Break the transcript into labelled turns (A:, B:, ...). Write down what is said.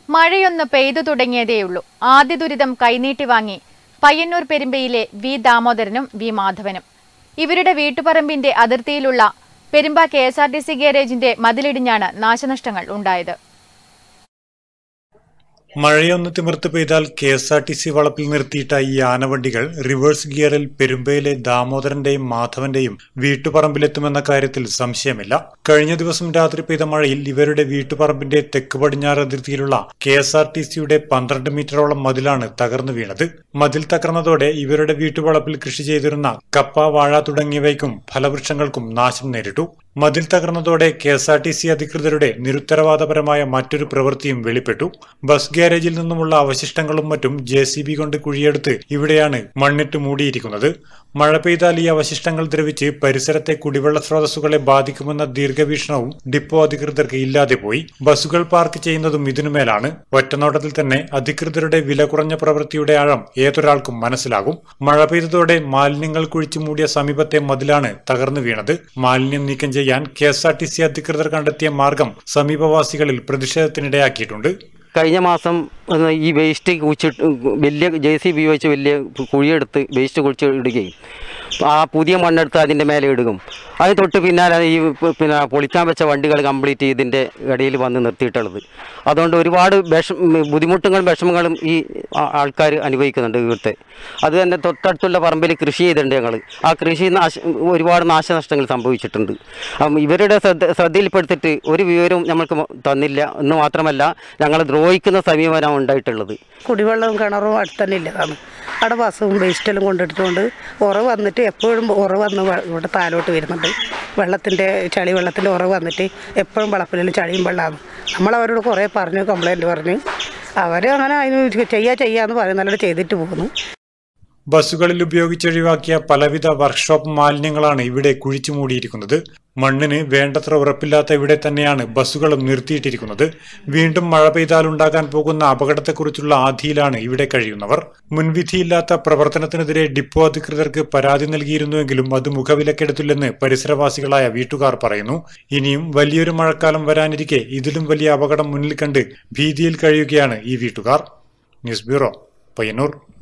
A: മഴയൊന്ന് പെയ്തു തുടങ്ങിയതേയുള്ളൂ ആദ്യ ദുരിതം കൈനീട്ടി വാങ്ങി പയ്യന്നൂർ പെരുമ്പയിലെ വി ദാമോദരനും വി മാധവനും ഇവരുടെ വീട്ടുപറമ്പിന്റെ അതിർത്തിയിലുള്ള Perumba K S R T C ഗാരേജിന്റെ മതിലിടിഞ്ഞാണ് നാശനഷ്ടങ്ങൾ ഉണ്ടായത്
B: മഴയൊന്ന് തിമിർത്ത് പെയ്താൽ K S R T C വളപ്പിൽ നിർത്തിയിട്ട ഈ ആനവണ്ടികൾ റിവേഴ്സ് ഗിയറിൽ പെരുമ്പയിലെ ദാമോദരന്റെയും മാധവന്റെയും വീട്ടുപറമ്പിലെത്തുമെന്ന കാര്യത്തിൽ സംശയമില്ല കഴിഞ്ഞ ദിവസം രാത്രി പെയ്ത മഴയിൽ ഇവരുടെ വീട്ടുപറമ്പിന്റെ തെക്ക് പടിഞ്ഞാറ് അതിർത്തിയിലുള്ള കെ എസ് ആർ ടി സിയുടെ പന്ത്രണ്ട് മീറ്ററോളം മതിലാണ് തകർന്നു വീണത് മതിൽ തകർന്നതോടെ ഇവരുടെ വീട്ടുവളപ്പിൽ കൃഷി ചെയ്തിരുന്ന കപ്പ വാഴ തുടങ്ങിയവയ്ക്കും ഫലവൃക്ഷങ്ങൾക്കും നാശം നേരിട്ടു മതിൽ തകർന്നതോടെ K S R T C അധികൃതരുടെ നിരുത്തരവാദപരമായ മറ്റൊരു പ്രവൃത്തിയും വെളിപ്പെട്ടു ബസ് ഗ്യാരേജിൽ നിന്നുമുള്ള അവശിഷ്ടങ്ങളും മറ്റും ജെ സി ബി കൊണ്ട് കുഴിയെടുത്ത് ഇവിടെയാണ് മണ്ണിട്ട് മൂടിയിരിക്കുന്നത് മഴ പെയ്താൽ ഈ അവശിഷ്ടങ്ങൾ ദ്രവിച്ച് പരിസരത്തെ കുടിവെള്ള സ്രോതസ്സുകളെ ബാധിക്കുമെന്ന ദീർഘവീക്ഷണവും ഡിപ്പോ അധികൃതർക്ക് ഇല്ലാതെ പോയി ബസ്സുകൾ പാർക്ക് ചെയ്യുന്നതും ഇതിനുമേലാണ് ഒറ്റനോട്ടത്തിൽ തന്നെ അധികൃതരുടെ വില കുറഞ്ഞ പ്രവൃത്തിയുടെ ആഴം ഏതൊരാൾക്കും മനസ്സിലാകും മഴ പെയ്തതോടെ മാലിന്യങ്ങൾ കുഴിച്ചു മൂടിയ സമീപത്തെ മതിലാണ് തകർന്നു വീണത് മാലിന്യം നീക്കം ചെയ്യാൻ K S R T C അധികൃതർ കണ്ടെത്തിയ മാർഗം സമീപവാസികളിൽ പ്രതിഷേധത്തിനിടയാക്കിയിട്ടുണ്ട്
C: കഴിഞ്ഞ മാസം ഒന്ന് ഈ വേസ്റ്റ് കുഴിച്ചിട്ട് വലിയ ജെ സി ബി ഉപയോഗിച്ച് വലിയ കുഴിയെടുത്ത് വേസ്റ്റ് കുഴിച്ച് ഇടുകയും ആ പുതിയ മണ്ണെടുത്ത് അതിൻ്റെ മേലെ ഇടുകയും അത് തൊട്ട് പിന്നാലെ ഈ പ- പിന്നെ പൊളിക്കാൻ വെച്ച വണ്ടികൾ കംപ്ലീറ്റ് ഇതിൻ്റെ ഇടയിൽ വന്ന് നിർത്തിയിട്ടുള്ളത് അതുകൊണ്ട് ഒരുപാട് വിഷം ബുദ്ധിമുട്ടുകളും വിഷമങ്ങളും ഈ ആൾക്കാർ അനുഭവിക്കുന്നുണ്ട് ഇവിടുത്തെ അത് തന്നെ തൊട്ടടുത്തുള്ള പറമ്പിൽ കൃഷി ചെയ്തിട്ടുണ്ട് ഞങ്ങൾ ആ കൃഷി നാശ ഒരുപാട് നാശനഷ്ടങ്ങൾ സംഭവിച്ചിട്ടുണ്ട് അപ്പം ഇവരുടെ ശ്രദ്ധ ശ്രദ്ധയിൽപ്പെടുത്തിയിട്ട് ഒരു വിവരവും നമ്മൾക്ക് മ- തന്നില്ല എന്ന് മാത്രമല്ല ഞങ്ങൾ ദ്രോഹിക്കുന്ന സമീപനം ഉണ്ടായിട്ടുള്ളത്
D: കുടിവെള്ളവും കിണറും അടുത്ത് തന്നെ ഇല്ലതാണ് അവിടെ ബസ്സും വേസ്റ്റെല്ലാം കൊണ്ടിട്ടുകൊണ്ട് ഉറവ് വന്നിട്ട് എപ്പോഴും ഉറവ് വന്ന് വ- ഇവിടെ താലോട്ട് വരുന്നുണ്ട് വെള്ളത്തിൻ്റെ ചളി വെള്ളത്തിൻ്റെ ഉറവ് വന്നിട്ട് എപ്പോഴും വളപ്പിലും ചളിയും വെള്ളമാണ് നമ്മളവരോട് കുറേ പറഞ്ഞു കംപ്ലൈൻറ്റ് പറഞ്ഞു അവർ അങ്ങനെ അതിന് ചെയ്യാ ചെയ്യാന്ന് പറയുന്നല്ലാണ്ട് ചെയ്തിട്ട് പോകുന്നു
B: ബസ്സുകളിൽ ഉപയോഗിച്ചൊഴിവാക്കിയ പലവിധ വർക്ക്ഷോപ്പ് മാലിന്യങ്ങളാണ് ഇവിടെ കുഴിച്ചു മൂടിയിരിക്കുന്നത് മണ്ണിന് വേണ്ടത്ര ഉറപ്പില്ലാത്ത ഇവിടെ തന്നെയാണ് ബസ്സുകളും നിർത്തിയിട്ടിരിക്കുന്നത് വീണ്ടും മഴ പെയ്താൽ ഉണ്ടാകാൻ പോകുന്ന അപകടത്തെക്കുറിച്ചുള്ള ആധിയിലാണ് ഇവിടെ കഴിയുന്നവർ മുൻവിധിയില്ലാത്ത പ്രവർത്തനത്തിനെതിരെ ഡിപ്പോ അധികൃതർക്ക് പരാതി നൽകിയിരുന്നുവെങ്കിലും അത് മുഖവിലക്കെടുത്തില്ലെന്ന് പരിസരവാസികളായ വീട്ടുകാർ പറയുന്നു ഇനിയും വലിയൊരു മഴക്കാലം വരാനിരിക്കെ ഇതിലും വലിയ അപകടം മുന്നിൽ കണ്ട് ഭീതിയിൽ കഴിയുകയാണ് ഈ വീട്ടുകാർ ന്യൂസ് ബ്യൂറോ പയ്യന്നൂർ